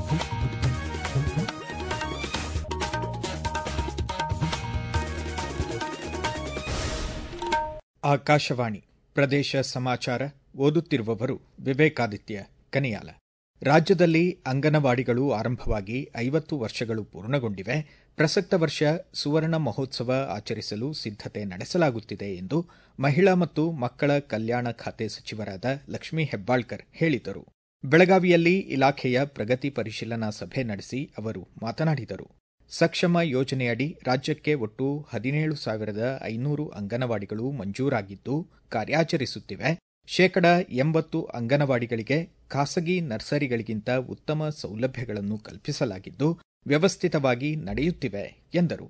ಆಕಾಶವಾಣಿ ಪ್ರದೇಶ ಸಮಾಚಾರ ಓದುತ್ತಿರುವವರು ವಿವೇಕಾದಿತ್ಯ ಕನಿಯಾಲ ರಾಜ್ಯದಲ್ಲಿ ಅಂಗನವಾಡಿಗಳು ಆರಂಭವಾಗಿ ಐವತ್ತು ವರ್ಷಗಳು ಪೂರ್ಣಗೊಂಡಿವೆ ಪ್ರಸಕ್ತ ವರ್ಷ ಸುವರ್ಣ ಮಹೋತ್ಸವ ಆಚರಿಸಲು ಸಿದ್ದತೆ ನಡೆಸಲಾಗುತ್ತಿದೆ ಎಂದು ಮಹಿಳಾ ಮತ್ತು ಮಕ್ಕಳ ಕಲ್ಯಾಣ ಖಾತೆ ಸಚಿವರಾದ ಲಕ್ಷ್ಮೀ ಹೆಬ್ಬಾಳ್ಕರ್ ಹೇಳಿದರು ಬೆಳಗಾವಿಯಲ್ಲಿ ಇಲಾಖೆಯ ಪ್ರಗತಿ ಪರಿಶೀಲನಾ ಸಭೆ ನಡೆಸಿ ಅವರು ಮಾತನಾಡಿದರು ಸಕ್ಷಮ ಯೋಜನೆಯಡಿ ರಾಜ್ಯಕ್ಕೆ ಒಟ್ಟು ಹದಿನೇಳು ಸಾವಿರದ ಐನೂರು ಅಂಗನವಾಡಿಗಳು ಮಂಜೂರಾಗಿದ್ದು ಕಾರ್ಯಾಚರಿಸುತ್ತಿವೆ ಶೇಕಡ ಎಂಬತ್ತು ಅಂಗನವಾಡಿಗಳಿಗೆ ಖಾಸಗಿ ನರ್ಸರಿಗಳಿಗಿಂತ ಉತ್ತಮ ಸೌಲಭ್ಯಗಳನ್ನು ಕಲ್ಪಿಸಲಾಗಿದ್ದು ವ್ಯವಸ್ಥಿತವಾಗಿ ನಡೆಯುತ್ತಿವೆ ಎಂದರು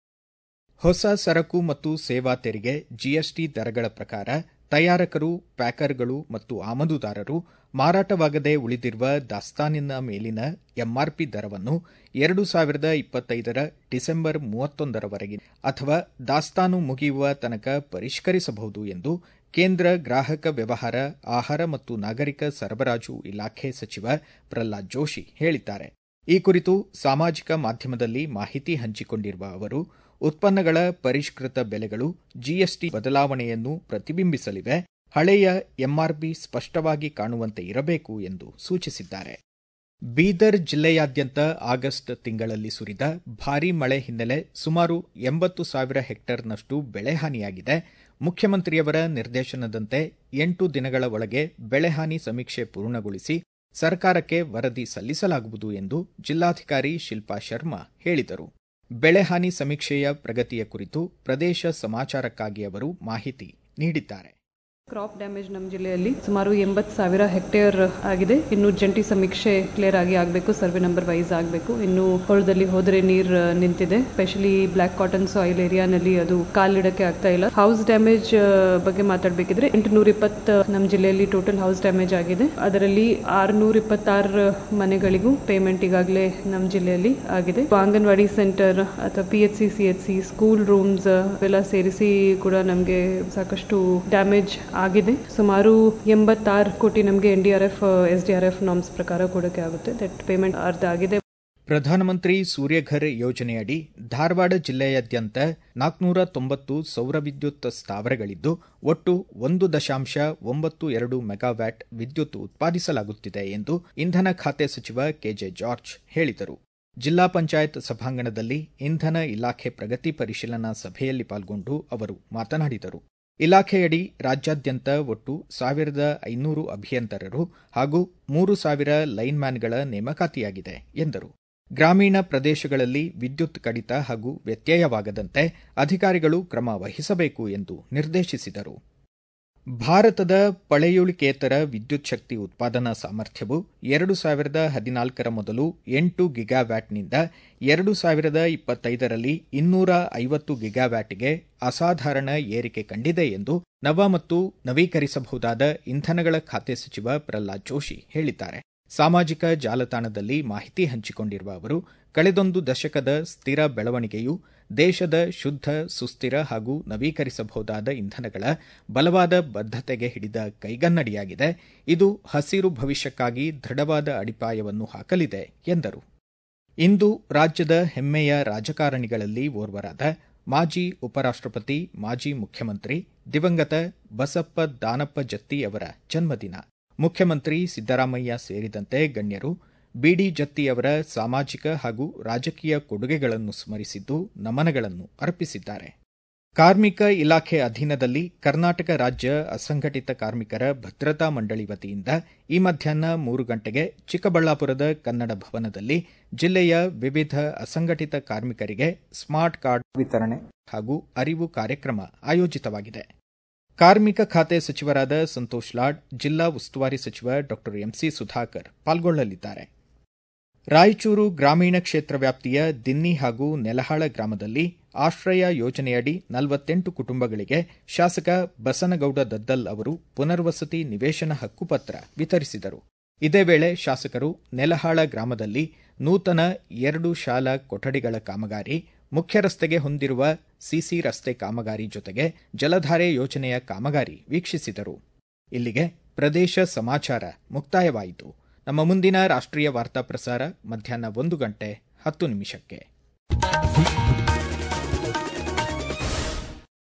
ಹೊಸ ಸರಕು ಮತ್ತು ಸೇವಾ ತೆರಿಗೆ ಜಿಎಸ್ಟಿ ದರಗಳ ಪ್ರಕಾರ ತಯಾರಕರು ಪ್ಯಾಕರ್ಗಳು ಮತ್ತು ಆಮದುದಾರರು ಮಾರಾಟವಾಗದೆ ಉಳಿದಿರುವ ದಾಸ್ತಾನಿನ ಮೇಲಿನ ಎಂಆರ್ಪಿ ದರವನ್ನು ಎರಡು ಸಾವಿರದ ಇಪ್ಪತ್ತೈದರ ಡಿಸೆಂಬರ್ ಮೂವತ್ತೊಂದರವರೆಗೆ ಅಥವಾ ದಾಸ್ತಾನು ಮುಗಿಯುವ ತನಕ ಪರಿಷ್ಕರಿಸಬಹುದು ಎಂದು ಕೇಂದ್ರ ಗ್ರಾಹಕ ವ್ಯವಹಾರ ಆಹಾರ ಮತ್ತು ನಾಗರಿಕ ಸರಬರಾಜು ಇಲಾಖೆ ಸಚಿವ ಪ್ರಹ್ಲಾದ್ ಜೋಶಿ ಹೇಳಿದ್ದಾರೆ ಈ ಕುರಿತು ಸಾಮಾಜಿಕ ಮಾಧ್ಯಮದಲ್ಲಿ ಮಾಹಿತಿ ಹಂಚಿಕೊಂಡಿರುವ ಅವರು ಉತ್ಪನ್ನಗಳ ಪರಿಷ್ಕೃತ ಬೆಲೆಗಳು ಜಿಎಸ್ಟಿ ಬದಲಾವಣೆಯನ್ನು ಪ್ರತಿಬಿಂಬಿಸಲಿವೆ ಹಳೆಯ ಎಂಆರ್ಪಿ ಸ್ಪಷ್ಟವಾಗಿ ಕಾಣುವಂತೆ ಇರಬೇಕು ಎಂದು ಸೂಚಿಸಿದ್ದಾರೆ ಬೀದರ್ ಜಿಲ್ಲೆಯಾದ್ಯಂತ ಆಗಸ್ಟ್ ತಿಂಗಳಲ್ಲಿ ಸುರಿದ ಭಾರೀ ಮಳೆ ಹಿನ್ನೆಲೆ ಸುಮಾರು ಎಂಬತ್ತು ಸಾವಿರ ಹೆಕ್ಟೇರ್ನಷ್ಟು ಬೆಳೆ ಹಾನಿಯಾಗಿದೆ ಮುಖ್ಯಮಂತ್ರಿಯವರ ನಿರ್ದೇಶನದಂತೆ ಎಂಟು ದಿನಗಳ ಒಳಗೆ ಬೆಳೆಹಾನಿ ಸಮೀಕ್ಷೆ ಪೂರ್ಣಗೊಳಿಸಿ ಸರ್ಕಾರಕ್ಕೆ ವರದಿ ಸಲ್ಲಿಸಲಾಗುವುದು ಎಂದು ಜಿಲ್ಲಾಧಿಕಾರಿ ಶಿಲ್ಪಾ ಶರ್ಮಾ ಹೇಳಿದರು ಬೆಳೆಹಾನಿ ಸಮೀಕ್ಷೆಯ ಪ್ರಗತಿಯ ಕುರಿತು ಪ್ರದೇಶ ಸಮಾಚಾರಕ್ಕಾಗಿ ಅವರು ಮಾಹಿತಿ ನೀಡಿದ್ದಾರೆ ಕ್ರಾಪ್ ಡ್ಯಾಮೇಜ್ ನಮ್ಮ ಜಿಲ್ಲೆಯಲ್ಲಿ ಸುಮಾರು ಎಂಬತ್ತು ಸಾವಿರ ಹೆಕ್ಟೇರ್ ಆಗಿದೆ ಇನ್ನು ಜಂಟಿ ಸಮೀಕ್ಷೆ ಕ್ಲಿಯರ್ ಆಗಿ ಆಗಬೇಕು ಸರ್ವೆ ನಂಬರ್ ವೈಸ್ ಆಗಬೇಕು ಇನ್ನು ಹೊಳದಲ್ಲಿ ಹೋದರೆ ನೀರು ನಿಂತಿದೆ ಸ್ಪೆಷಲಿ ಬ್ಲ್ಯಾಕ್ ಕಾಟನ್ ಸಾಯಿಲ್ ಏರಿಯಾನಲ್ಲಿ ಅದು ಕಾಲಿಡಕ್ಕೆ ಆಗ್ತಾ ಇಲ್ಲ ಹೌಸ್ ಡ್ಯಾಮೇಜ್ ಬಗ್ಗೆ ಮಾತಾಡಬೇಕಿದ್ರೆ ಎಂಟುನೂರ ಇಪ್ಪತ್ತು ನಮ್ಮ ಜಿಲ್ಲೆಯಲ್ಲಿ ಟೋಟಲ್ ಹೌಸ್ ಡ್ಯಾಮೇಜ್ ಆಗಿದೆ ಅದರಲ್ಲಿ ಆರುನೂರ ಇಪ್ಪತ್ತಾರು ಮನೆಗಳಿಗೂ ಪೇಮೆಂಟ್ ಈಗಾಗಲೇ ನಮ್ಮ ಜಿಲ್ಲೆಯಲ್ಲಿ ಆಗಿದೆ ಅಂಗನವಾಡಿ ಸೆಂಟರ್ ಅಥವಾ P H C C H C school rooms ಎಲ್ಲ ಸೇರಿಸಿ ಕೂಡ ನಮಗೆ ಸಾಕಷ್ಟು ಡ್ಯಾಮೇಜ್ ಆಗಿದೆ ಸುಮಾರು ಎಂಬತ್ತಾರು ಕೋಟಿ ನಮಗೆ N D R F S D R F norms ಪ್ರಕಾರ ಕೊಡೋಕೆ ಆಗುತ್ತೆ ದಟ್ ಪೇಮೆಂಟ್ ಅರ್ಧ ಆಗಿದೆ ಪ್ರಧಾನಮಂತ್ರಿ ಸೂರ್ಯಘರ್ ಯೋಜನೆಯಡಿ ಧಾರವಾಡ ಜಿಲ್ಲೆಯಾದ್ಯಂತ ನಾಲ್ಕುನೂರ ತೊಂಬತ್ತು ಸೌರ ವಿದ್ಯುತ್ ಸ್ಥಾವರಗಳಿದ್ದು ಒಟ್ಟು ಒಂದು ದಶಾಂಶ ಒಂಬತ್ತು ಎರಡು ಮೆಗಾವ್ಯಾಟ್ ವಿದ್ಯುತ್ ಉತ್ಪಾದಿಸಲಾಗುತ್ತಿದೆ ಎಂದು ಇಂಧನ ಖಾತೆ ಸಚಿವ ಕೆಜೆ ಜಾರ್ಜ್ ಹೇಳಿದರು ಜಿಲ್ಲಾ ಪಂಚಾಯತ್ ಸಭಾಂಗಣದಲ್ಲಿ ಇಂಧನ ಇಲಾಖೆ ಪ್ರಗತಿ ಪರಿಶೀಲನಾ ಸಭೆಯಲ್ಲಿ ಪಾಲ್ಗೊಂಡು ಅವರು ಮಾತನಾಡಿದರು ಇಲಾಖೆಯಡಿ ರಾಜ್ಯಾದ್ಯಂತ ಒಟ್ಟು ಸಾವಿರದ ಐನೂರು ಅಭಿಯಂತರರು ಹಾಗೂ ಮೂರು ಸಾವಿರ ಲೈನ್ಮ್ಯಾನ್ಗಳ ನೇಮಕಾತಿಯಾಗಿದೆ ಎಂದರು ಗ್ರಾಮೀಣ ಪ್ರದೇಶಗಳಲ್ಲಿ ವಿದ್ಯುತ್ ಕಡಿತ ಹಾಗೂ ವ್ಯತ್ಯಯವಾಗದಂತೆ ಅಧಿಕಾರಿಗಳು ಕ್ರಮ ವಹಿಸಬೇಕು ಎಂದು ನಿರ್ದೇಶಿಸಿದರು ಭಾರತದ ಪಳೆಯುಳಿಕೇತರ ವಿದ್ಯುತ್ ಶಕ್ತಿ ಉತ್ಪಾದನಾ ಸಾಮರ್ಥ್ಯವು ಎರಡು ಸಾವಿರದ ಹದಿನಾಲ್ಕರ ಮೊದಲು ಎಂಟು ಗಿಗಾವ್ಯಾಟ್ನಿಂದ ಎರಡು ಸಾವಿರದ ಇಪ್ಪತ್ತೈದರಲ್ಲಿ ಇನ್ನೂರ ಐವತ್ತು ಗಿಗಾವ್ಯಾಟ್ಗೆ ಅಸಾಧಾರಣ ಏರಿಕೆ ಕಂಡಿದೆ ಎಂದು ನವ ಮತ್ತು ನವೀಕರಿಸಬಹುದಾದ ಇಂಧನಗಳ ಖಾತೆ ಸಚಿವ ಪ್ರಹ್ಲಾದ್ ಜೋಶಿ ಹೇಳಿದ್ದಾರೆ ಸಾಮಾಜಿಕ ಜಾಲತಾಣದಲ್ಲಿ ಮಾಹಿತಿ ಹಂಚಿಕೊಂಡಿರುವ ಅವರು ಕಳೆದೊಂದು ದಶಕದ ಸ್ಥಿರ ಬೆಳವಣಿಗೆಯು ದೇಶದ ಶುದ್ಧ ಸುಸ್ಥಿರ ಹಾಗೂ ನವೀಕರಿಸಬಹುದಾದ ಇಂಧನಗಳ ಬಲವಾದ ಬದ್ಧತೆಗೆ ಹಿಡಿದ ಕೈಗನ್ನಡಿಯಾಗಿದೆ ಇದು ಹಸಿರು ಭವಿಷ್ಯಕ್ಕಾಗಿ ದೃಢವಾದ ಅಡಿಪಾಯವನ್ನು ಹಾಕಲಿದೆ ಎಂದರು ಇಂದು ರಾಜ್ಯದ ಹೆಮ್ಮೆಯ ರಾಜಕಾರಣಿಗಳಲ್ಲಿ ಓರ್ವರಾದ ಮಾಜಿ ಉಪರಾಷ್ಟಪತಿ ಮಾಜಿ ಮುಖ್ಯಮಂತ್ರಿ ದಿವಂಗತ ಬಸಪ್ಪ ದಾನಪ್ಪ ಜತ್ತಿ ಅವರ ಜನ್ಮದಿನ ಮುಖ್ಯಮಂತ್ರಿ ಸಿದ್ದರಾಮಯ್ಯ ಸೇರಿದಂತೆ ಗಣ್ಯರು ಬಿಡಿ ಜತ್ತಿಯವರ ಸಾಮಾಜಿಕ ಹಾಗೂ ರಾಜಕೀಯ ಕೊಡುಗೆಗಳನ್ನು ಸ್ಮರಿಸಿದ್ದು ನಮನಗಳನ್ನು ಅರ್ಪಿಸಿದ್ದಾರೆ ಕಾರ್ಮಿಕ ಇಲಾಖೆ ಅಧೀನದಲ್ಲಿ ಕರ್ನಾಟಕ ರಾಜ್ಯ ಅಸಂಘಟಿತ ಕಾರ್ಮಿಕರ ಭದ್ರತಾ ಮಂಡಳಿ ವತಿಯಿಂದ ಈ ಮಧ್ಯಾಹ್ನ ಮೂರು ಗಂಟೆಗೆ ಚಿಕ್ಕಬಳ್ಳಾಪುರದ ಕನ್ನಡ ಭವನದಲ್ಲಿ ಜಿಲ್ಲೆಯ ವಿವಿಧ ಅಸಂಘಟಿತ ಕಾರ್ಮಿಕರಿಗೆ ಸ್ಮಾರ್ಟ್ ಕಾರ್ಡ್ ವಿತರಣೆ ಹಾಗೂ ಅರಿವು ಕಾರ್ಯಕ್ರಮ ಆಯೋಜಿತವಾಗಿದೆ ಕಾರ್ಮಿಕ ಖಾತೆ ಸಚಿವರಾದ ಸಂತೋಷ್ ಲಾಡ್ ಜಿಲ್ಲಾ ಉಸ್ತುವಾರಿ ಸಚಿವ ಡಾ ಎಂಸಿ ಸುಧಾಕರ್ ಪಾಲ್ಗೊಳ್ಳಲಿದ್ದಾರೆ ರಾಯಚೂರು ಗ್ರಾಮೀಣ ಕ್ಷೇತ್ರ ವ್ಯಾಪ್ತಿಯ ದಿನ್ನಿ ಹಾಗೂ ನೆಲಹಾಳ ಗ್ರಾಮದಲ್ಲಿ ಆಶ್ರಯ ಯೋಜನೆಯಡಿ ನಲವತ್ತೆಂಟು ಕುಟುಂಬಗಳಿಗೆ ಶಾಸಕ ಬಸನಗೌಡ ದದ್ದಲ್ ಅವರು ಪುನರ್ವಸತಿ ನಿವೇಶನ ಹಕ್ಕುಪತ್ರ ವಿತರಿಸಿದರು ಇದೇ ವೇಳೆ ಶಾಸಕರು ನೆಲಹಾಳ ಗ್ರಾಮದಲ್ಲಿ ನೂತನ ಎರಡು ಶಾಲಾ ಕೊಠಡಿಗಳ ಕಾಮಗಾರಿ ಮುಖ್ಯ ರಸ್ತೆಗೆ ಹೊಂದಿರುವ ಸಿಸಿ ರಸ್ತೆ ಕಾಮಗಾರಿ ಜೊತೆಗೆ ಜಲಧಾರೆ ಯೋಜನೆಯ ಕಾಮಗಾರಿ ವೀಕ್ಷಿಸಿದರು ಇಲ್ಲಿಗೆ ಪ್ರದೇಶ ಸಮಾಚಾರ ಮುಕ್ತಾಯವಾಯಿತು ನಮ್ಮ ಮುಂದಿನ ರಾಷ್ಟ್ರೀಯ ವಾರ್ತಾ ಪ್ರಸಾರ ಮಧ್ಯಾಹ್ನ ಒಂದು ಗಂಟೆ ಹತ್ತು ನಿಮಿಷಕ್ಕೆ